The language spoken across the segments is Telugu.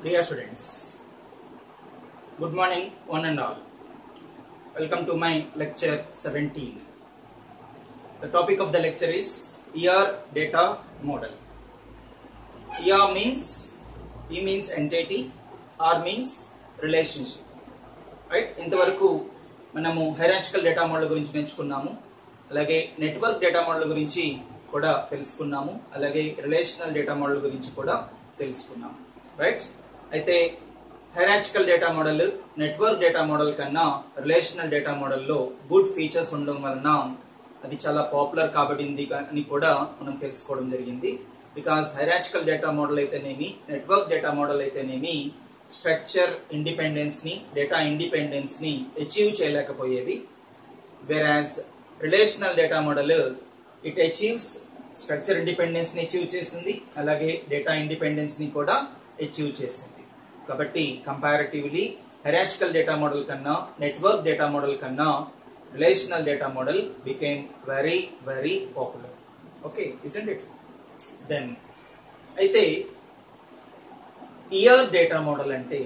Dear students, good morning one and all. Welcome to my lecture 17. The topic of the lecture is ER data model. ER means E means entity, R means relationship. Right ఇంతవరకు మనము హైరాంచికల్ డేటా మోడల్ గురించి నేర్చుకున్నాము అలాగే నెట్వర్క్ డేటా మోడల్ గురించి కూడా తెలుసుకున్నాము అలాగే రిలేషనల్ డేటా మోడల్ గురించి కూడా తెలుసుకున్నాము రైట్ అయితే hierarchical data model network data model కన్నా రిలేషనల్ డేటా మోడల్లో గుడ్ ఫీచర్స్ ఉండడం వలన అది చాలా పాపులర్ కాబడింది అని కూడా మనం తెలుసుకోవడం జరిగింది బికాస్ హైరాంచికల్ డేటా మోడల్ అయితేనేమి నెట్వర్క్ డేటా మోడల్ అయితేనేమి స్ట్రక్చర్ ఇండిపెండెన్స్ ని డేటా ఇండిపెండెన్స్ ని అచీవ్ చేయలేకపోయేవి whereas relational data model it achieves structure independence ని అచీవ్ చేసింది అలాగే డేటా ఇండిపెండెన్స్ ని కూడా అచీవ్ చేసింది కాబట్టి కంపారిటివ్లీ హెరాచికల్ డేటా మోడల్ కన్నా నెట్వర్క్ డేటా మోడల్ కన్నా relational data model became very very popular okay isn't it then అయితే ఇయర్ డేటా మోడల్ అంటే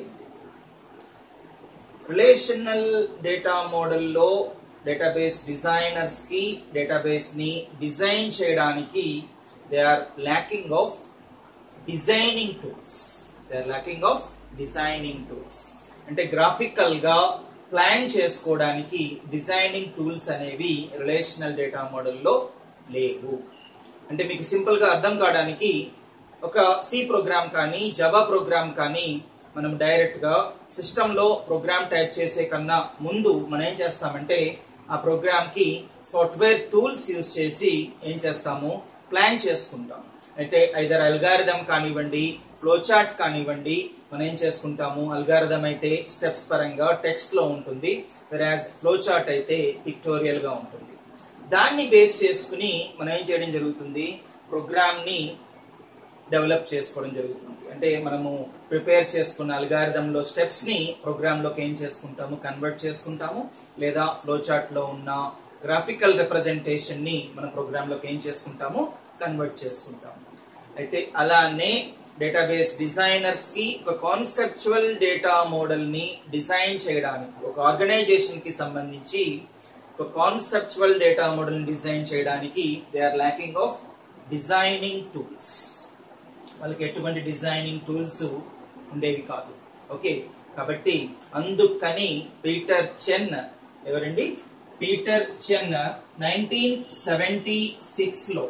రిలేషనల్ డేటా మోడల్లో డేటాబేస్ డిజైనర్స్ కి డేటాబేస్ ని డిజైన్ చేయడానికి they are lacking of designing tools they are lacking of designing tools అంటే గ్రాఫికల్ గా ప్లాన్ చేసుకోవడానికి డిజైనింగ్ టూల్స్ అనేవి రిలేషనల్ డేటా మోడల్లో లేవు అంటే మీకు సింపుల్ గా అర్థం కావడానికి ఒక సి ప్రోగ్రామ్ కానీ జవా ప్రోగ్రామ్ కానీ మనం డైరెక్ట్ గా సిస్టమ్ లో ప్రోగ్రామ్ టైప్ చేసే కన్నా ముందు మనం ఏం చేస్తామంటే ఆ ప్రోగ్రామ్ కి సాఫ్ట్వేర్ టూల్స్ యూజ్ చేసి ఏం చేస్తాము ప్లాన్ చేసుకుంటాం అయితే ఐదర్ అల్గారిథం కానివ్వండి ఫ్లో చార్ట్ కానివ్వండి మనం ఏం చేసుకుంటాము అల్గారిథం అయితే స్టెప్స్ పరంగా టెక్స్ట్ లో ఉంటుంది వెరాజ్ ఫ్లో చార్ట్ అయితే పిక్టోరియల్ గా ఉంటుంది దాన్ని బేస్ చేసుకుని మనం ఏం చేయడం జరుగుతుంది ప్రోగ్రామ్ ని డెవలప్ చేసుకోవడం జరుగుతుంది అంటే మనము ప్రిపేర్ చేసుకున్న అల్గారిథం లో స్టెప్స్ ని ప్రోగ్రామ్ లోకి ఏం చేసుకుంటాము కన్వర్ట్ చేసుకుంటాము లేదా ఫ్లో చార్ట్ లో ఉన్న గ్రాఫికల్ రిప్రజెంటేషన్ ని మన ప్రోగ్రామ్ లోకి ఏం చేసుకుంటాము కన్వర్ట్ చేసుకుంటాము అయితే అలానే డేటాబేస్ డిజైనర్స్ కి ఒక కాన్సెప్చువల్ డేటా మోడల్ ని డిజైన్ చేయడానికి ఒక ఆర్గనైజేషన్ కి సంబంధించి ఒక కాన్సెప్చువల్ డేటా మోడల్ డిజైన్ చేయడానికి they are lacking of designing tools వాళ్ళకి ఎటువంటి డిజైనింగ్ టూల్స్ ఉండేవి కాదు ఓకే కాబట్టి అందుకని పీటర్ చెన్ ఎవరండి Peter Chen nineteen seventy six లో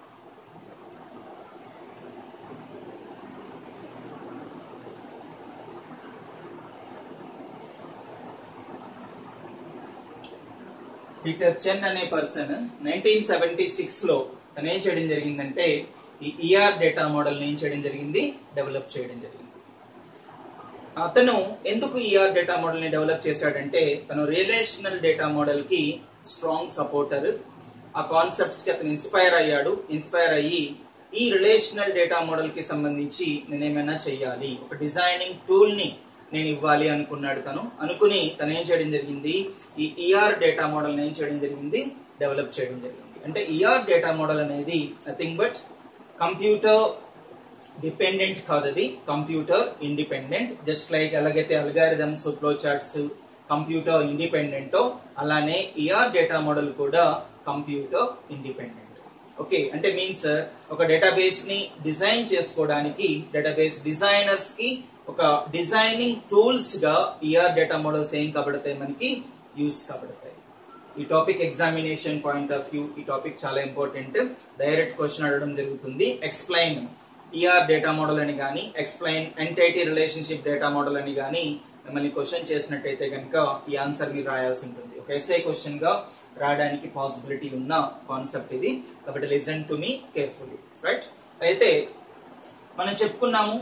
పీటర్ చెన్ అనే పర్సన్ నైన్టీన్ సెవెంటీ సిక్స్ లో తను ఏం చేయడం జరిగిందంటే ఈ ఈఆర్ డేటా మోడల్ ఏం చేయడం జరిగింది డెవలప్ చేయడం జరిగింది అతను ఎందుకు ఈఆర్ డేటా మోడల్ ని డెవలప్ చేశాడంటే తను రిలేషనల్ డేటా మోడల్ కి స్ట్రాంగ్ సపోర్టర్ ఆ కాన్సెప్ట్స్ కి అతను ఇన్స్పైర్ అయ్యాడు ఇన్స్పైర్ అయ్యి ఈ రిలేషనల్ డేటా మోడల్ కి సంబంధించి నేను ఏమైనా చెయ్యాలి ఒక డిజైనింగ్ టూల్ ని నేను ఇవ్వాలి అనుకున్నాడు తను అనుకుని తను ఏం చేయడం జరిగింది ఈ ఈఆర్ డేటా మోడల్ ఏం చేయడం జరిగింది డెవలప్ చేయడం జరిగింది అంటే ఈఆర్ డేటా మోడల్ అనేది నథింగ్ బట్ కంప్యూటర్ డిపెండెంట్ కాదు అది కంప్యూటర్ ఇండిపెండెంట్ జస్ట్ లైక్ ఎలాగైతే algorithms flow charts computer independent అలానే ఈఆర్ డేటా మోడల్ కూడా కంప్యూటర్ ఇండిపెండెంట్ ఓకే అంటే మీన్స్ ఒక డేటాబేస్ ని డిజైన్ చేసుకోవడానికి డేటాబేస్ డిజైనర్స్ కి ఒక డిజైనింగ్ టూల్స్ గా ఈఆర్ డేటా మోడల్స్ ఏం కాబడతాయి మనకి యూస్ కాబడతాయి ఈ topic examination point of view ఈ టాపిక్ చాలా ఇంపార్టెంట్ డైరెక్ట్ క్వశ్చన్ అడగడం జరుగుతుంది ఎక్స్ప్లెయిన్ ఈఆర్ డేటా మోడల్ అని కానీ explain entity relationship data model అని కానీ మిమ్మల్ని క్వశ్చన్ చేసినట్టయితే కనుక ఈ ఆన్సర్ మీరు రాయాల్సి ఉంటుంది ఒక ఎస్ఏ క్వశ్చన్ గా రాయడానికి పాసిబిలిటీ ఉన్న కాన్సెప్ట్ ఇది కాబట్టి listen to me carefully right అయితే మనం చెప్పుకున్నాము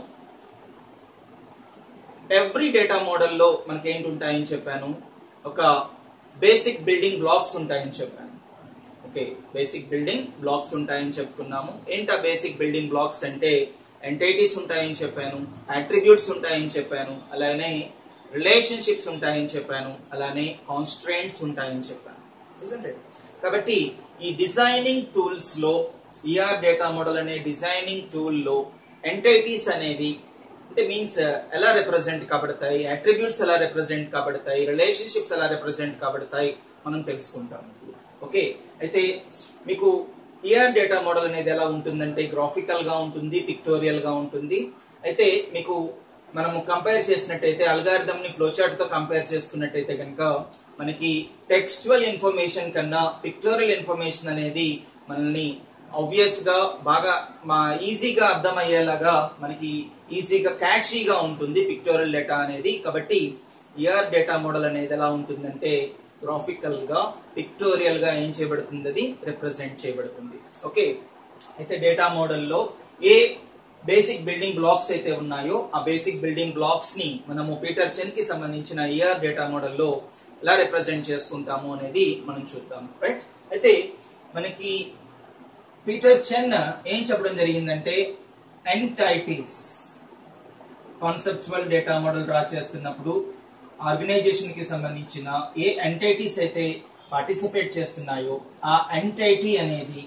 ఎవ్రీ డేటా మోడల్లో మనకి ఏంటి ఉంటాయని చెప్పాను ఒక బేసిక్ బిల్డింగ్ బ్లాక్స్ ఉంటాయని చెప్పాను ఓకే బేసిక్ బిల్డింగ్ బ్లాక్స్ ఉంటాయని చెప్పుకున్నాము ఏంటి ఆ బేసిక్ బిల్డింగ్ బ్లాక్స్ అంటే ఎంటైటీస్ ఉంటాయని చెప్పాను అట్రిబ్యూట్స్ ఉంటాయని చెప్పాను అలానే రిలేషన్షిప్స్ ఉంటాయని చెప్పాను అలానే కాన్స్ట్రెంట్స్ ఉంటాయని చెప్పాను కాబట్టి ఈ డిజైనింగ్ టూల్స్ లో ఈఆర్ డేటా మోడల్ అనే డిజైనింగ్ టూల్ లో ఎంటైటీస్ అనేవి అంటే మీన్స్ ఎలా రిప్రజెంట్ కాబడతాయి అట్రిబ్యూట్స్ ఎలా రిప్రజెంట్ కాబడతాయి రిలేషన్షిప్స్ ఎలా రిప్రజెంట్ కాబడతాయి మనం తెలుసుకుంటాం ఓకే అయితే మీకు ఇయర్ డేటా మోడల్ అనేది ఎలా ఉంటుందంటే గ్రాఫికల్ గా ఉంటుంది పిక్టోరియల్ గా ఉంటుంది అయితే మీకు మనము కంపేర్ చేసినట్టయితే అల్గారిథం ని ఫ్లోచార్ట్ తో కంపేర్ చేసుకున్నట్టయితే కనుక మనకి టెక్స్చువల్ ఇన్ఫర్మేషన్ కన్నా పిక్టోరియల్ ఇన్ఫర్మేషన్ అనేది మనల్ని ఆబ్వియస్ గా బాగా మా ఈజీగా అర్థమయ్యేలాగా మనకి ఈజీగా క్యాచీగా ఉంటుంది పిక్టోరియల్ డేటా అనేది కాబట్టి ఇయర్ డేటా మోడల్ అనేది ఎలా ఉంటుందంటే గ్రాఫికల్ గా పిక్టోరియల్ గా ఏం చేయబడుతుంది అది రిప్రజెంట్ చేయబడుతుంది ఓకే అయితే డేటా మోడల్లో ఏ బేసిక్ బిల్డింగ్ బ్లాక్స్ అయితే ఉన్నాయో ఆ బేసిక్ బిల్డింగ్ బ్లాక్స్ ని మనము పీటర్ చెన్ కి సంబంధించిన ఇయర్ డేటా మోడల్లో ఎలా రిప్రజెంట్ చేసుకుంటాము అనేది మనం చూద్దాం రైట్ అయితే మనకి పీటర్ చెన్ ఏం చెప్పడం జరిగిందంటే entities conceptual data model draw చేస్తున్నప్పుడు ఆర్గనైజేషన్ కి సంబంధించిన ఏ ఎంటైటీస్ అయితే పార్టిసిపేట్ చేస్తున్నాయో ఆ ఎంటైటీ అనేది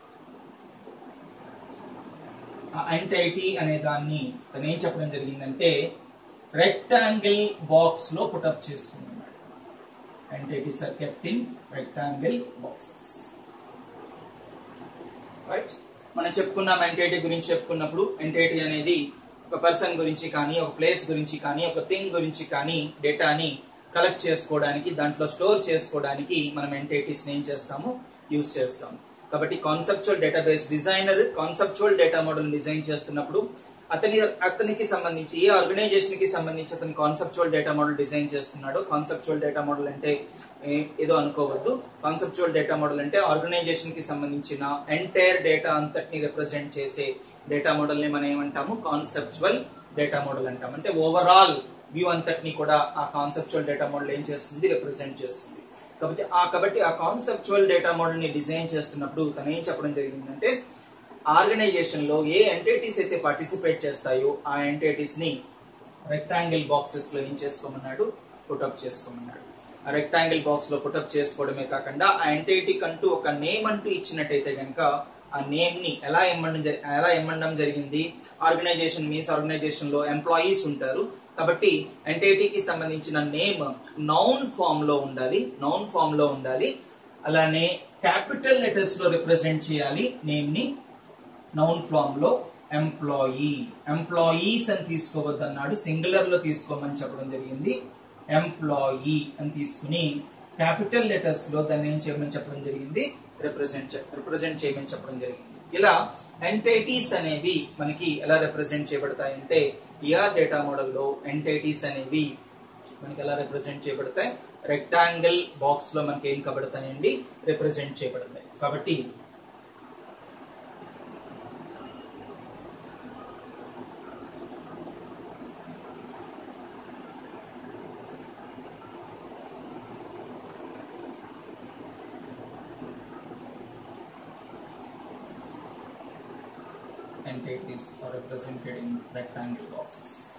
ఆ ఎంటైటీ అనే దాన్ని తను ఏం చెప్పడం జరిగిందంటే రెక్టాంగిల్ బాక్స్ లో పుటప్ చేస్తున్నాడు entities are kept in rectangle boxes right మనం చెప్పుకున్నాం ఎంటైటీ గురించి చెప్పుకున్నప్పుడు ఎంటైటీ అనేది ఒక పర్సన్ గురించి కానీ ఒక ప్లేస్ గురించి కానీ ఒక థింగ్ గురించి కానీ డేటాని కలెక్ట్ చేసుకోవడానికి దాంట్లో స్టోర్ చేసుకోవడానికి మనం ఎంటైటీస్ ఏం చేస్తాము యూజ్ చేస్తాము కాబట్టి conceptual database designer conceptual data model design చేస్తున్నప్పుడు అతని అతనికి సంబంధించి ఏ ఆర్గనైజేషన్ కి సంబంధించి అతని కాన్సెప్చువల్ డేటా మోడల్ డిజైన్ చేస్తున్నాడు కాన్సెప్చువల్ డేటా మోడల్ అంటే ఏ- ఏదో అనుకోవద్దు కాన్సెప్చువల్ డేటా మోడల్ అంటే ఆర్గనైజేషన్ కి సంబంధించిన ఎంటైర్ డేటా అంతటిని రిప్రజెంట్ చేసే డేటా మోడల్ ని మనం ఏమంటాము కాన్సెప్చువల్ డేటా మోడల్ అంటాం అంటే ఓవరాల్ వ్యూ అంతటిని కూడా ఆ కాన్సెప్చువల్ డేటా మోడల్ ఏం చేస్తుంది రిప్రజెంట్ చేస్తుంది కాబట్టి ఆ కాబట్టి ఆ కాన్సెప్చువల్ డేటా మోడల్ ని డిజైన్ చేస్తున్నప్పుడు తను ఏం చెప్పడం జరిగిందంటే ఆర్గనైజేషన్ లో ఏ ఎంటిటీస్ అయితే పార్టిసిపేట్ చేస్తాయో ఆ ఎంటిటీస్ ని రెక్టాంగిల్ బాక్సెస్ లో ఏం చేసుకోమన్నాడు పుటప్ చేసుకోమన్నాడు ఆ రెక్టాంగిల్ బాక్స్ లో పుటప్ చేసుకోవడమే కాకుండా ఆ ఎంటిటీ కంటూ ఒక నేమ్ అంటూ ఇచ్చినట్టయితే కనుక ఆ నేమ్ ని ఎలా ఇమ్మడం జరి- ఎలా ఇమ్మడం జరిగింది ఆర్గనైజేషన్ మీన్స్ ఆర్గనైజేషన్ లో ఎంప్లాయీస్ ఉంటారు కాబట్టి ఎంటిటీకి సంబంధించిన నేమ్ నౌన్ ఫామ్ లో ఉండాలి నౌన్ ఫామ్ లో ఉండాలి అలానే క్యాపిటల్ లెటర్స్ లో రిప్రజెంట్ చేయాలి నేమ్ ని నౌన్ ఫామ్ లో ఎంప్లాయీ ఎంప్లాయీస్ అని తీసుకోవద్దన్నాడు సింగులర్ లో తీసుకోమని చెప్పడం జరిగింది ఎంప్లాయీ అని తీసుకుని క్యాపిటల్ లెటర్స్ లో దాన్ని ఏం చేయమని చెప్పడం జరిగింది రిప్రజెంట్ రిప్రజెంట్ చేయమని చెప్పడం జరిగింది ఇలా ఎంటైటీస్ అనేవి మనకి ఎలా రిప్రజెంట్ చేయబడతాయంటే ఈఆర్ డేటా మోడల్లో ఎంటైటీస్ అనేవి మనకి ఎలా రిప్రజెంట్ చేయబడతాయి రెక్టాంగిల్ బాక్స్ లో మనకి ఏం కబడతాయండి రిప్రజెంట్ చేయబడతాయి కాబట్టి entities are represented in rectangle boxes.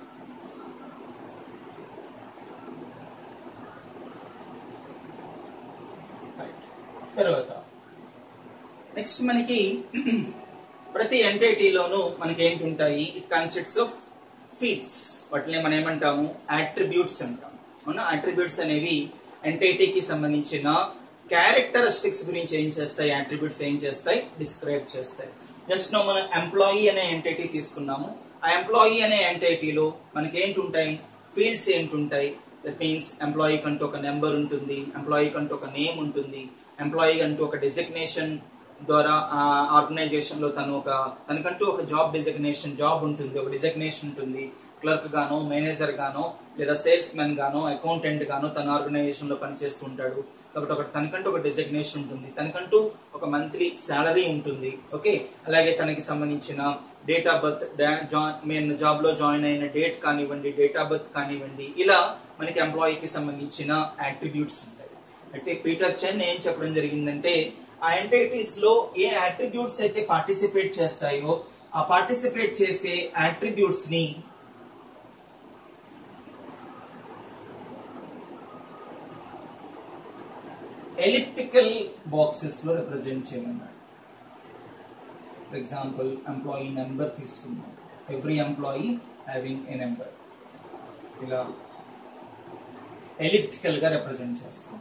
Right. తర్వాత నెక్స్ట్ మనకి ప్రతి ఎంటైటీలోనూ మనకి ఏంటి ఉంటాయి ఇట్ కన్సిస్ట్స్ ఆఫ్ ఫీట్స్ వాటిని మనం ఏమంటాము అట్రిబ్యూట్స్ అంటాం అవునా అట్రిబ్యూట్స్ అనేవి ఎంటైటీకి సంబంధించిన క్యారెక్టరిస్టిక్స్ గురించి ఏం చేస్తాయి అట్రిబ్యూట్స్ ఏం చేస్తాయి డిస్క్రైబ్ చేస్తాయి జస్ట్ నో మనం ఎంప్లాయీ అనే ఎంటైటీ తీసుకున్నాము ఆ ఎంప్లాయీ అనే ఎంటైటీలో మనకి ఏంటి ఉంటాయి ఫీల్డ్స్ ఏంటి ఉంటాయి దట్ మీన్స్ ఎంప్లాయీ కంటూ ఒక నెంబర్ ఉంటుంది ఎంప్లాయీ కంటూ ఒక నేమ్ ఉంటుంది ఎంప్లాయీ కంటూ ఒక డెసిగ్నేషన్ ద్వారా ఆ ఆర్గనైజేషన్ లో తను ఒక తనకంటూ ఒక జాబ్ డిజిగ్నేషన్ జాబ్ ఉంటుంది ఒక డిజిగ్నేషన్ ఉంటుంది క్లర్క్ గానో మేనేజర్ గానో లేదా సేల్స్ మెన్ గానో అకౌంటెంట్ గానో తన ఆర్గనైజేషన్ లో పనిచేస్తూ ఉంటాడు కాబట్టి ఒక తనకంటూ ఒక డిజిగ్నేషన్ ఉంటుంది తనకంటూ ఒక మంత్లీ శాలరీ ఉంటుంది ఓకే అలాగే తనకి సంబంధించిన date of birth main job లో జాయిన్ అయిన డేట్ కానివ్వండి డేట్ ఆఫ్ బర్త్ కానివ్వండి ఇలా మనకి ఎంప్లాయీకి సంబంధించిన యాట్రిబ్యూట్స్ ఉంటాయి అయితే పీటర్ చెన్ ఏం చెప్పడం జరిగిందంటే ఆ ఎంటైటీస్ లో ఏ అట్రిబ్యూట్స్ అయితే పార్టిసిపేట్ చేస్తాయో ఆ పార్టిసిపేట్ చేసే అట్రిబ్యూట్స్ ని ఎలిప్టికల్ బాక్సెస్ లో రిప్రజెంట్ చేయమన్నాడు ఫర్ ఎగ్జాంపుల్ ఎంప్లాయీ నెంబర్ తీసుకున్నాం every employee having a number ఇలా ఎలిప్టికల్ గా రిప్రజెంట్ చేస్తాం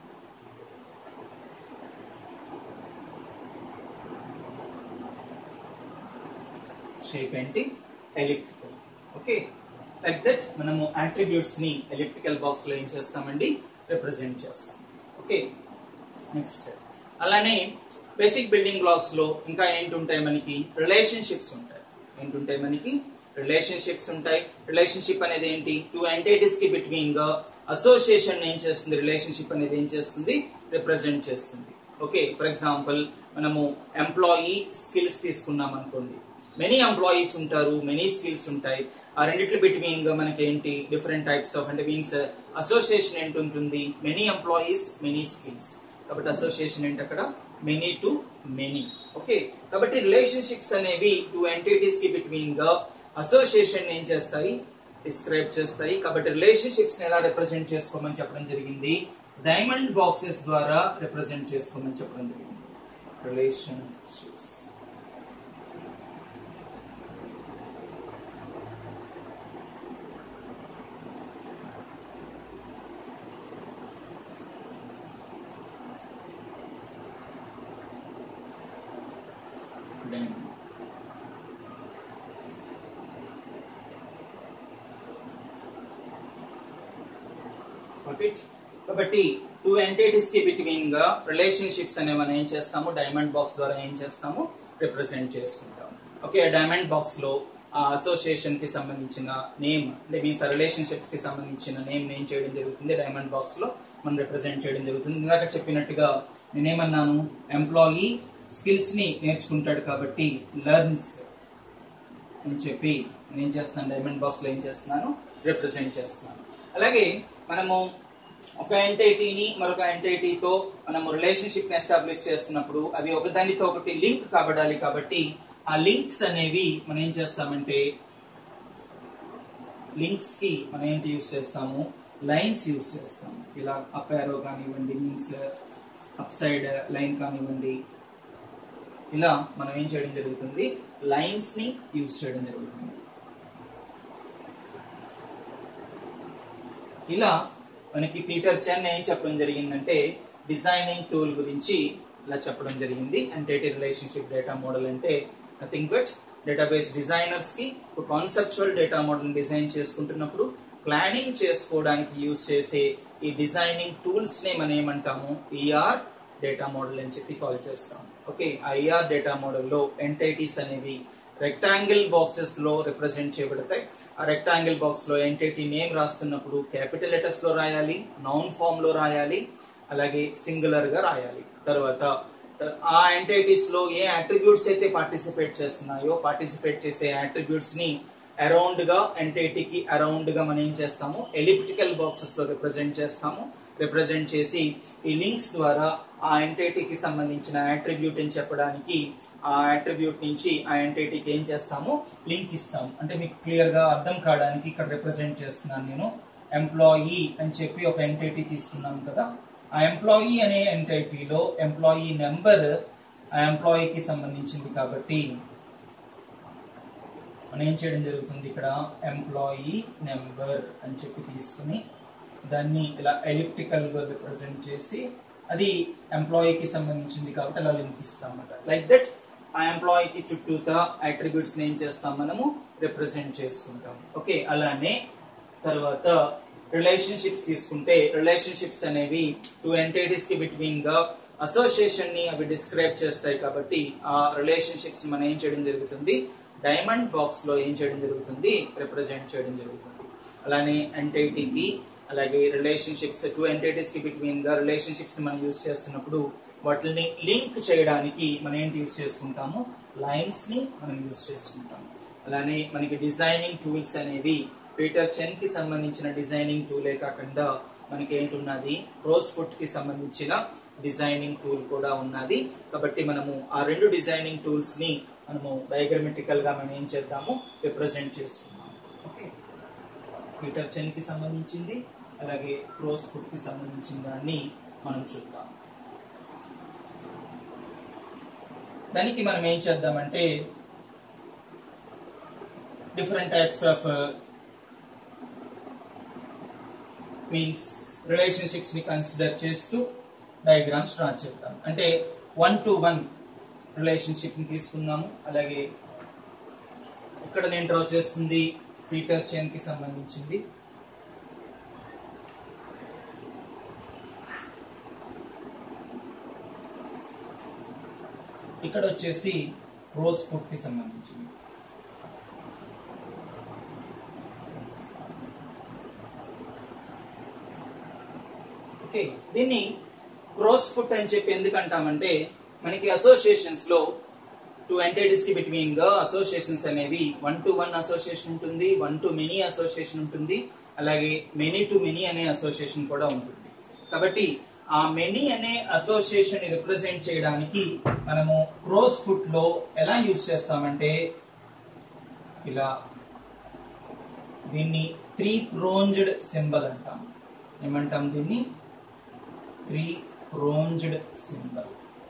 షేప్ ఏంటి ఎలిప్టికల్ ఓకే లైక్ దట్ మనము అట్రిబ్యూట్స్ ని ఎలిప్టికల్ బాక్స్ లో ఏం చేస్తామండి రిప్రజెంట్ చేస్తాం ఓకే నెక్స్ట్ అలానే బేసిక్ బిల్డింగ్ బ్లాక్స్ లో ఇంకా ఏంటుంటాయి మనకి రిలేషన్షిప్స్ ఉంటాయి ఏంటుంటాయి మనకి రిలేషన్షిప్స్ ఉంటాయి రిలేషన్షిప్ అనేది ఏంటి టూ ఎంటిటీస్ కి బిట్వీన్ గా అసోసియేషన్ ఏం చేస్తుంది రిలేషన్షిప్ అనేది ఏం చేస్తుంది రిప్రజెంట్ చేస్తుంది ఓకే ఫర్ ఎగ్జాంపుల్ మనము ఎంప్లాయీ స్కిల్స్ తీసుకున్నాం అనుకోండి మెనీ ఎంప్లాయీస్ ఉంటారు మెనీ స్కిల్స్ ఉంటాయి ఆ రెండిట్ల బిట్వీన్ గా మనకి ఏంటి డిఫరెంట్ టైప్స్ ఆఫ్ అంటే మీన్స్ అసోసియేషన్ ఏంటి ఉంటుంది మెనీ ఎంప్లాయీస్ మెనీ స్కిల్స్ కాబట్టి అసోసియేషన్ ఏంటి అక్కడ మెనీ టు మెనీ ఓకే కాబట్టి రిలేషన్షిప్స్ అనేవి టూ ఎంటిటీస్ కి బిట్వీన్ గా అసోసియేషన్ ఏం చేస్తాయి డిస్క్రైబ్ చేస్తాయి కాబట్టి రిలేషన్షిప్స్ ఎలా రిప్రజెంట్ చేసుకోమని చెప్పడం జరిగింది డైమండ్ బాక్సెస్ ద్వారా రిప్రజెంట్ చేసుకోమని చెప్పడం జరిగింది రిలేషన్షిప్స్ డైమండ్ కాబట్టి టూ ఎంటిటీస్ కి బిట్వీన్ గా రిలేషన్షిప్స్ అనే మనం ఏం చేస్తాము డైమండ్ బాక్స్ ద్వారా ఏం చేస్తాము రిప్రజెంట్ చేసుకుంటాం ఓకే డైమండ్ బాక్స్ లో ఆ అసోసియేషన్ కి సంబంధించిన నేమ్ అంటే మీన్స్ రిలేషన్షిప్స్ కి సంబంధించిన నేమ్ నేమ్ చేయడం జరుగుతుంది డైమండ్ బాక్స్ లో మనం రిప్రజెంట్ చేయడం జరుగుతుంది ఇందాక చెప్పినట్టుగా నేనేమన్నాను ఎంప్లాయీ స్కిల్స్ ని నేర్చుకుంటాడు కాబట్టి లర్న్స్ అని చెప్పి నేను ఏం చేస్తున్నాను డైమండ్ బాక్స్ లో ఏం చేస్తున్నాను రిప్రజెంట్ చేస్తున్నాను అలాగే మనము ఒక ఎంటైటీని మరొక ఎంటైటీతో మనము రిలేషన్షిప్ ని ఎస్టాబ్లిష్ చేస్తున్నప్పుడు అవి ఒకదానితో ఒకటి లింక్ కాబడాలి కాబట్టి ఆ లింక్స్ అనేవి మనం ఏం చేస్తామంటే లింక్స్ కి మనం ఏంటి యూస్ చేస్తాము లైన్స్ యూస్ చేస్తాము ఇలా అప్ యారో కానివ్వండి మీన్స్ అప్ సైడ్ లైన్ కానివ్వండి ఇలా మనం ఏం చేయడం జరుగుతుంది లైన్స్ ని యూజ్ చేయడం జరుగుతుంది ఇలా మనకి పీటర్ చెన్ ఏం చెప్పడం జరిగిందంటే డిజైనింగ్ టూల్ గురించి ఇలా చెప్పడం జరిగింది ఎంటైటీ రిలేషన్షిప్ డేటా మోడల్ అంటే నథింగ్ బట్ డేటాబేస్ డిజైనర్స్ కి ఒక కాన్సెప్చువల్ డేటా మోడల్ డిజైన్ చేసుకుంటున్నప్పుడు ప్లానింగ్ చేసుకోవడానికి యూజ్ చేసే ఈ డిజైనింగ్ టూల్స్ నే మనం ఏమంటాము ఈఆర్ డేటా మోడల్ అని చెప్పి కాల్ చేస్తాం ఓకే ఐఆర్ డేటా మోడల్లో ఎంటైటీస్ అనేవి రెక్టాంగిల్ బాక్సెస్ లో రిప్రజెంట్ చేయబడతాయి ఆ రెక్టాంగిల్ బాక్స్ లో ఎంటైటీ నేమ్ రాస్తున్నప్పుడు క్యాపిటల్ లెటర్స్ లో రాయాలి నౌన్ ఫామ్ లో రాయాలి అలాగే సింగులర్ గా రాయాలి తర్వాత ఆ ఎంటైటీస్ లో ఏ అట్రిబ్యూట్స్ అయితే పార్టిసిపేట్ చేస్తున్నాయో పార్టిసిపేట్ చేసే అట్రిబ్యూట్స్ ని అరౌండ్ గా ఎంటైటీకి అరౌండ్ గా మనం ఏం చేస్తాము ఎలిప్టికల్ బాక్సెస్ లో రిప్రజెంట్ చేస్తాము రిప్రజెంట్ చేసి ఈ లింక్స్ ద్వారా ఆ ఎంటైటీకి సంబంధించిన అట్రిబ్యూట్ అని చెప్పడానికి ఆ అట్రిబ్యూట్ నుంచి ఆ ఎంటైటీకి ఏం చేస్తాము లింక్ ఇస్తాము అంటే మీకు క్లియర్ గా అర్థం కావడానికి ఇక్కడ రిప్రజెంట్ చేస్తున్నాను నేను ఎంప్లాయీ అని చెప్పి ఒక ఎంటైటీ తీసుకున్నాం కదా ఆ ఎంప్లాయీ అనే ఎంటైటీలో ఎంప్లాయీ నెంబర్ ఆ ఎంప్లాయీకి సంబంధించింది కాబట్టి మనం ఏం చేయడం జరుగుతుంది ఇక్కడ ఎంప్లాయీ నెంబర్ అని చెప్పి తీసుకుని దాన్ని ఇలా ఎలిప్టికల్ గా రిప్రజెంట్ చేసి అది ఎంప్లాయీకి సంబంధించింది కాబట్టి అలా లింక్ ఇస్తాం అన్నమాట లైక్ దట్ ఆ ఎంప్లాయీకి చుట్టూత అట్రిబ్యూట్స్ ఏం చేస్తాం మనము రిప్రజెంట్ చేసుకుంటాం ఓకే అలానే తర్వాత రిలేషన్షిప్స్ తీసుకుంటే రిలేషన్షిప్స్ అనేవి టూ ఎంటిటీస్ కి బిట్వీన్ గా అసోసియేషన్ ని అవి డిస్క్రైబ్ చేస్తాయి కాబట్టి ఆ రిలేషన్షిప్స్ మనం ఏం చేయడం జరుగుతుంది డైమండ్ బాక్స్ లో ఏం చేయడం జరుగుతుంది రిప్రజెంట్ చేయడం జరుగుతుంది అలానే ఎంటైటీకి అలాగే రిలేషన్షిప్స్ టూ ఎంటైటీస్ కి బిట్వీన్ గా రిలేషన్షిప్స్ మనం యూజ్ చేస్తున్నప్పుడు వాటిని లింక్ చేయడానికి మనం ఏంటి యూజ్ చేసుకుంటాము లైన్స్ ని మనం యూజ్ చేసుకుంటాం అలానే మనకి డిజైనింగ్ టూల్స్ అనేవి పీటర్ చెన్ కి సంబంధించిన డిజైనింగ్ టూలే కాకుండా మనకి ఏంటి ఉన్నది రోజ్ ఫుట్ కి సంబంధించిన డిజైనింగ్ టూల్ కూడా ఉన్నది కాబట్టి మనము ఆ రెండు డిజైనింగ్ టూల్స్ ని మనము డయాగ్రమెటికల్ గా మనం ఏం చేద్దాము రిప్రజెంట్ చేసుకున్నాం ఓకే పీటర్ చెన్ కి సంబంధించింది అలాగే రోజ్ ఫుట్ కి సంబంధించిన దాన్ని మనం చూద్దాం దానికి మనం ఏం చేద్దామంటే different types of means relationships ని కన్సిడర్ చేస్తూ డయాగ్రామ్స్ డ్రా చేద్దాం అంటే వన్ టు వన్ రిలేషన్షిప్ ని తీసుకుందాము అలాగే ఇక్కడ నేను డ్రా చేస్తుంది పీటర్ చైన్ కి సంబంధించింది ఇక్కడ వచ్చేసి రోజ్ ఫుడ్ కి సంబంధించింది ఓకే దీన్ని క్రోస్ ఫుట్ అని చెప్పి ఎందుకు అంటామంటే మనకి అసోసియేషన్స్ లో టూ ఎంటైటీస్ కి బిట్వీన్ గా అసోసియేషన్స్ అనేవి వన్ టు వన్ అసోసియేషన్ ఉంటుంది వన్ టు మెనీ అసోసియేషన్ ఉంటుంది అలాగే మెనీ టు మెనీ అనే అసోసియేషన్ కూడా ఉంటుంది కాబట్టి ఆ మెనీ అనే అసోసియేషన్ ని రిప్రజెంట్ చేయడానికి మనము క్రోస్ ఫుట్ లో ఎలా యూజ్ చేస్తామంటే ఇలా దీన్ని త్రీ ప్రోంజ్డ్ సింబల్ అంటాం ఏమంటాం దీన్ని త్రీ ప్రోంజ్డ్ సింబల్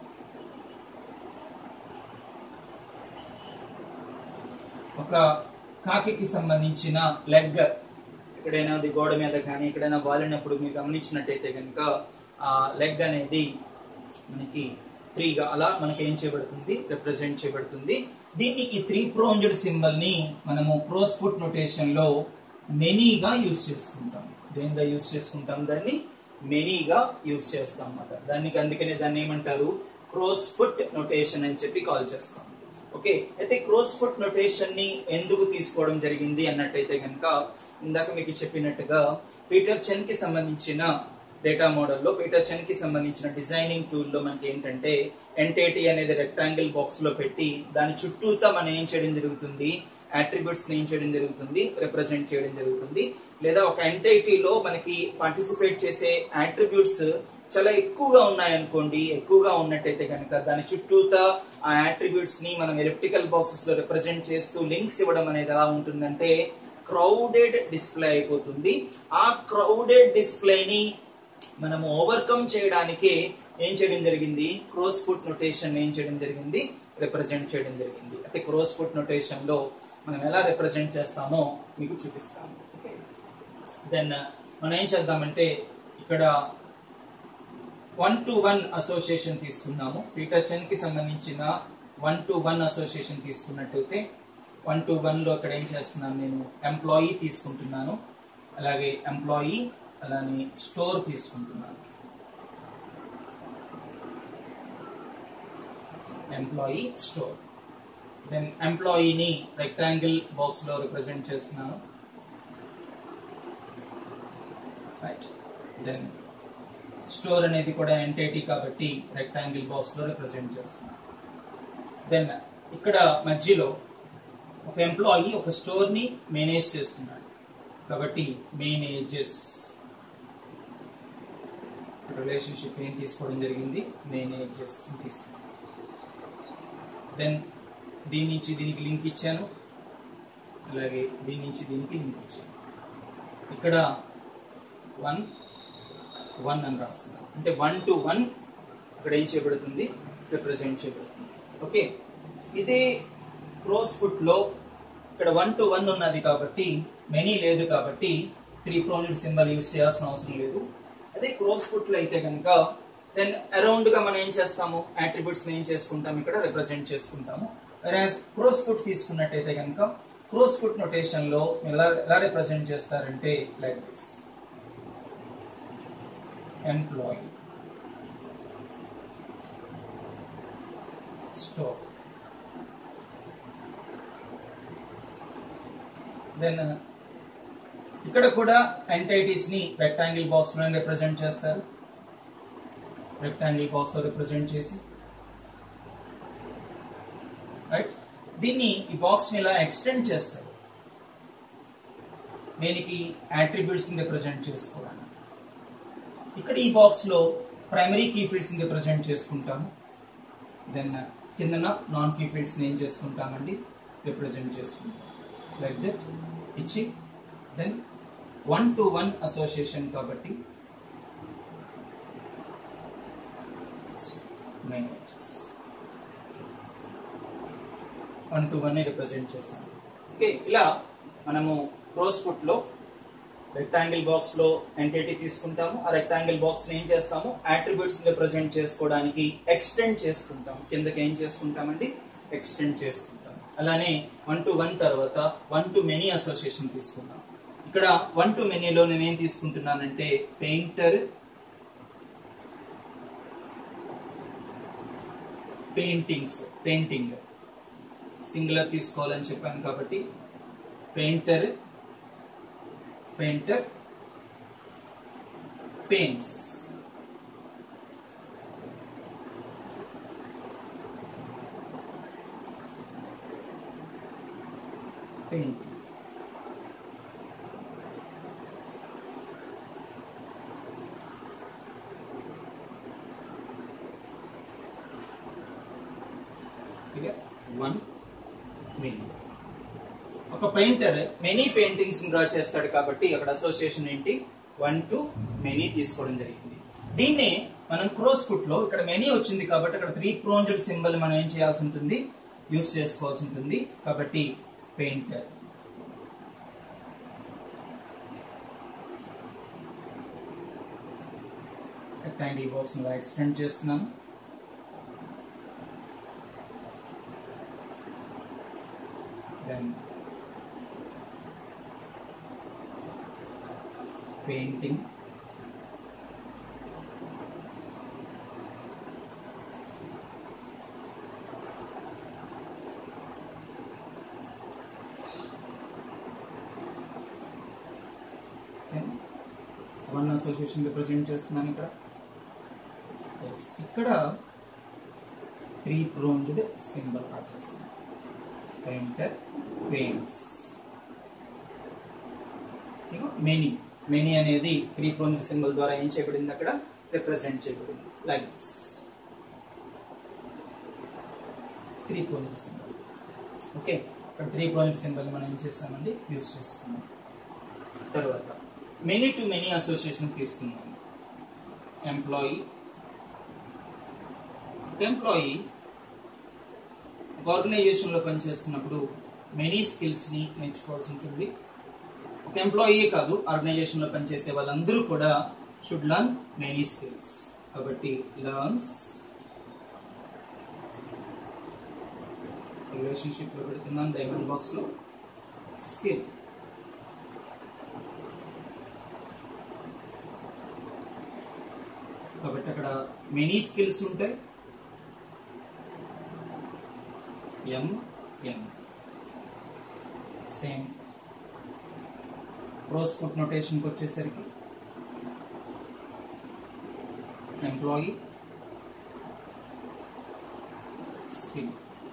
ఒక కాకికి సంబంధించిన లెగ్ ఎక్కడైనా అది గోడ మీద కానీ ఎక్కడైనా వాలినప్పుడు మీరు గమనించినట్టయితే కనుక ఆ లెగ్ అనేది మనకి త్రీగా అలా మనకి ఏం చేయబడుతుంది రిప్రజెంట్ చేయబడుతుంది దీన్ని ఈ త్రీ ప్రోంజ్డ్ సింబల్ ని మనము క్రోస్ ఫుట్ నొటేషన్ లో మెనీగా యూజ్ చేసుకుంటాం దేనిగా యూజ్ చేసుకుంటాం దాన్ని మెనీగా యూజ్ చేస్తాం అన్నమాట దానికి అందుకనే దాన్ని ఏమంటారు క్రోస్ ఫుట్ నొటేషన్ అని చెప్పి కాల్ చేస్తాం ఓకే అయితే క్రోస్ ఫుట్ నొటేషన్ ని ఎందుకు తీసుకోవడం జరిగింది అన్నట్టయితే కనుక ఇందాక మీకు చెప్పినట్టుగా పీటర్ చెన్ కి సంబంధించిన డేటా మోడల్లో పీటర్ చెన్ కి సంబంధించిన డిజైనింగ్ టూల్ లో మనకి ఏంటంటే ఎంటైటీ అనేది రెక్టాంగిల్ బాక్స్ లో పెట్టి దాని చుట్టూతా మనం ఏం చేయడం జరుగుతుంది అట్రిబ్యూట్స్ ని ఏం చేయడం జరుగుతుంది రిప్రజెంట్ చేయడం జరుగుతుంది లేదా ఒక ఎంటైటీలో మనకి పార్టిసిపేట్ చేసే అట్రిబ్యూట్స్ చాలా ఎక్కువగా ఉన్నాయనుకోండి ఎక్కువగా ఉన్నట్టయితే కనుక దాని చుట్టూతా ఆ అట్రిబ్యూట్స్ ని మనం ఎలిప్టికల్ బాక్సెస్ లో రిప్రజెంట్ చేస్తూ లింక్స్ ఇవ్వడం అనేది ఎలా ఉంటుందంటే క్రౌడెడ్ డిస్ప్లే అయిపోతుంది ఆ క్రౌడెడ్ డిస్ప్లేని మనము ఓవర్కమ్ చేయడానికి ఏం చేయడం జరిగింది క్రోస్ ఫుట్ నొటేషన్ ఏం చేయడం జరిగింది రిప్రజెంట్ చేయడం జరిగింది అయితే క్రోస్ ఫుట్ నొటేషన్ లో మనం ఎలా రిప్రజెంట్ చేస్తామో మీకు చూపిస్తాము దెన్ మనం ఏం చేద్దామంటే ఇక్కడ వన్ టు వన్ అసోసియేషన్ తీసుకున్నాము పీటర్ చెన్ కి సంబంధించిన వన్ టు వన్ అసోసియేషన్ తీసుకున్నట్టయితే వన్ టు వన్ లో ఇక్కడ ఏం చేస్తున్నాను నేను ఎంప్లాయీ తీసుకుంటున్నాను అలాగే ఎంప్లాయీ అలానే స్టోర్ తీసుకుంటున్నాను ఎంప్లాయీ స్టోర్ దెన్ ఎంప్లాయీని రెక్టాంగిల్ బాక్స్ లో రిప్రజెంట్ చేస్తున్నాను రైట్ దెన్ స్టోర్ అనేది కూడా ఎంటైటీ కాబట్టి రెక్టాంగిల్ బాక్స్ లో రిప్రజెంట్ చేస్తున్నాను దెన్ ఇక్కడ మధ్యలో ఒక ఎంప్లాయీ ఒక స్టోర్ ని మేనేజ్ చేస్తున్నాడు కాబట్టి మేనేజెస్ రిలేషన్షిప్ ఏం తీసుకోవడం జరిగింది మేనేజెస్ తీసుకున్నాను దెన్ దీని నుంచి దీనికి లింక్ ఇచ్చాను అలాగే దీని నుంచి దీనికి లింక్ ఇచ్చాను ఇక్కడ వన్ వన్ అని రాస్తున్నాను అంటే వన్ టు వన్ ఇక్కడ ఏం చేయబడుతుంది రిప్రజెంట్ చేయబడుతుంది ఓకే ఇదే క్రోస్ ఫుట్ లో ఇక్కడ వన్ టు వన్ ఉన్నది కాబట్టి మెనీ లేదు కాబట్టి త్రీ ప్రోనెడ్ సింబల్ యూస్ చేయాల్సిన అవసరం లేదు అదే క్రోస్ ఫుట్ లో అయితే కనుక దెన్ అరౌండ్ గా మనం ఏం చేస్తాము అట్రిబ్యూట్స్ ఏం చేసుకుంటాం ఇక్కడ రిప్రజెంట్ చేసుకుంటాము క్రోస్ ఫుట్ తీసుకున్నట్టయితే కనుక క్రోస్ ఫుట్ నొటేషన్ లో ఎలా ఎలా రిప్రజెంట్ చేస్తారంటే like this employee store then ఇక్కడ కూడా ఎంటైటీస్ ని రెక్టాంగిల్ బాక్స్ లో రిప్రజెంట్ చేస్తారు రెక్టాంగిల్ బాక్స్ లో రిప్రజెంట్ చేసి రైట్ దీన్ని ఈ బాక్స్ ని ఇలా ఎక్స్టెండ్ చేస్తారు దీనికి అట్రిబ్యూట్స్ ని రిప్రజెంట్ చేసుకోవడానికి ఇక్కడ ఈ బాక్స్ లో ప్రైమరీ కీ ఫీల్డ్స్ ని రిప్రజెంట్ చేసుకుంటాము దెన్ కిందన నాన్ కీ ఫీల్డ్స్ ని ఏం చేసుకుంటామండి రిప్రజెంట్ చేసుకుంటాం లైక్ దట్ ఇచ్చి then one to one association కాబట్టి వన్ టు వన్ రిప్రజెంట్ చేస్తాం ఓకే ఇలా మనము క్రోస్ ఫుట్ లో రెక్టాంగిల్ బాక్స్ లో ఎంటిటీ తీసుకుంటాము ఆ రెక్టాంగిల్ బాక్స్ ని ఏం చేస్తాము అట్రిబ్యూట్స్ రిప్రజెంట్ చేసుకోవడానికి ఎక్స్టెండ్ చేసుకుంటాం కిందకి ఏం చేసుకుంటామండి ఎక్స్టెండ్ చేసుకుంటాం అలానే వన్ టు వన్ తర్వాత వన్ టు మెనీ అసోసియేషన్ తీసుకుందాం ఇక్కడ వన్ టు మెనీలో నేను ఏం తీసుకుంటున్నానంటే పెయింటర్ పెయింటింగ్స్ పెయింటింగ్ సింగులర్ తీసుకోవాలని చెప్పాను కాబట్టి painter painter paints painting one many ఒక పెయింటర్ మెనీ పెయింటింగ్స్ డ్రా చేస్తాడు కాబట్టి అక్కడ అసోసియేషన్ ఏంటి వన్ టు మెనీ తీసుకోవడం జరిగింది దీన్ని మనం క్రోస్ ఫుట్ లో ఇక్కడ మెనీ వచ్చింది కాబట్టి అక్కడ త్రీ ప్రోంజెడ్ సింబల్ మనం ఏం చేయాల్సి ఉంటుంది యూస్ చేసుకోవాల్సి ఉంటుంది కాబట్టి పెయింటర్ రెక్టాంగిల్ బాక్స్ ఇలా ఎక్స్టెండ్ చేస్తున్నాను then painting then one association represent చేస్తున్నాను ఇక్కడ Yes. ఇక్కడ త్రీ ప్రోన్డ్ సింబల్ యాడ్ చేస్తున్నాను పెయింటర్ పెయింట్స్ మెనీ మెనీ అనేది త్రీ ప్రోన్ సింబల్ ద్వారా ఏం చేయబడింది అక్కడ రిప్రజెంట్ చేయబడింది like three prong symbol okay ఇక్కడ త్రీ ప్రోన్ సింబల్ మనం ఏం చేస్తామండి యూస్ చేసుకున్నాం తర్వాత మెనీ టు మెనీ అసోసియేషన్ తీసుకున్నాం ఎంప్లాయీ ఎంప్లాయీ ఒక ఆర్గనైజేషన్ లో పనిచేస్తున్నప్పుడు మెనీ స్కిల్స్ ని నేర్చుకోవాల్సి ఉంటుంది ఒక ఎంప్లాయీ కాదు ఆర్గనైజేషన్ లో పనిచేసే వాళ్ళందరూ కూడా షుడ్ లర్న్ మెనీ స్కిల్స్ కాబట్టి లర్న్స్ రిలేషన్షిప్ లో పెడుతున్నాను డైమండ్ బాక్స్ లో స్కిల్ కాబట్టి అక్కడ మెనీ స్కిల్స్ ఉంటాయి M M same crow's foot నొటేషన్కి వచ్చేసరికి employee skill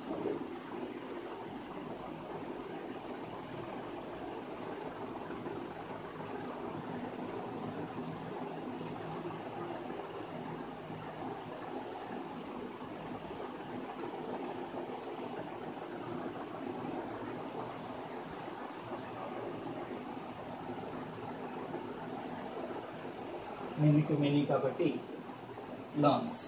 many to many కాబట్టి లాన్స్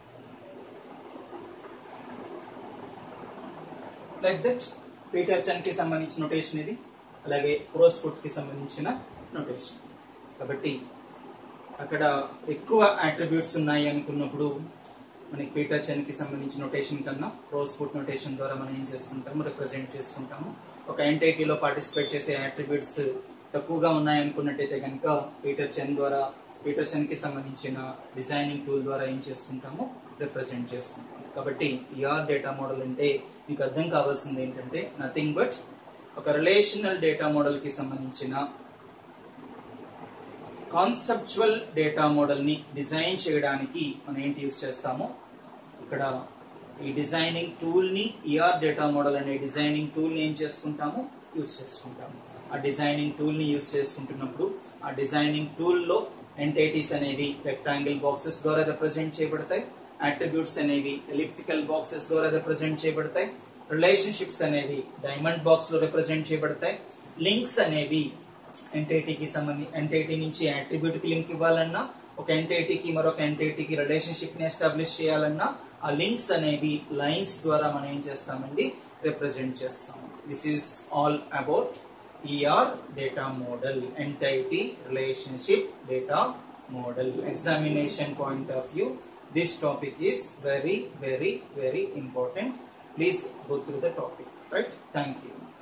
లైక్ దట్ పీటర్ చన్ కి సంబంధించిన నొటేషన్ ఇది అలాగే క్రోస్ ఫుట్ కి సంబంధించిన నొటేషన్ కాబట్టి అక్కడ ఎక్కువ అట్రిబ్యూట్స్ ఉన్నాయి అనుకున్నప్పుడు మనకి పీటర్ చన్ కి సంబంధించిన నొటేషన్ కన్నా క్రోస్ ఫుట్ నొటేషన్ ద్వారా మనం ఏం చేసుకుంటాము రిప్రజెంట్ చేసుకుంటాము ఒక ఎంటైటీలో పార్టిసిపేట్ చేసే అట్రిబ్యూట్స్ తక్కువగా ఉన్నాయనుకున్నట్టయితే కనుక పీటర్ చన్ ద్వారా పీటర్ చన్ కి సంబంధించిన డిజైనింగ్ టూల్ ద్వారా ఏం చేసుకుంటాము రిప్రజెంట్ చేసుకుంటాం కాబట్టి ఈఆర్ డేటా మోడల్ అంటే మీకు అర్థం కావాల్సింది ఏంటంటే నథింగ్ బట్ ఒక రిలేషనల్ డేటా మోడల్ కి సంబంధించిన కాన్సెప్చువల్ డేటా మోడల్ ని డిజైన్ చేయడానికి మనం ఏంటి యూస్ చేస్తామో ఇక్కడ ఈ డిజైనింగ్ టూల్ ని ఈఆర్ డేటా మోడల్ అనే డిజైనింగ్ టూల్ ని ఏం చేసుకుంటాము యూస్ చేసుకుంటాము ఆ డిజైనింగ్ టూల్ ని యూస్ చేసుకుంటున్నప్పుడు ఆ డిజైనింగ్ టూల్ లో ఎంటైటీస్ అనేవి రెక్టాంగిల్ బాక్సెస్ ద్వారా రిప్రజెంట్ చేయబడతాయి అట్రిబ్యూట్స్ అనేవి ఎలిప్టికల్ బాక్సెస్ ద్వారా రిప్రజెంట్ చేయబడతాయి రిలేషన్షిప్స్ అనేవి డైమండ్ బాక్స్ లో రిప్రజెంట్ చేయబడతాయి లింక్స్ అనేవి ఎంటైటీకి సంబంధించి ఎంటైటీ నుంచి అట్రిబ్యూట్ కి లింక్ ఇవ్వాలన్నా ఒక ఎంటైటీకి మరొక ఎంటైటీకి రిలేషన్షిప్ ని ఎస్టాబ్లిష్ చేయాలన్నా ఆ లింక్స్ అనేవి లైన్స్ ద్వారా మనం ఏం చేస్తామండి రిప్రజెంట్ చేస్తాం this is all about ER data model entity relationship data model examination point of view this topic is very very very important please go through the topic right thank you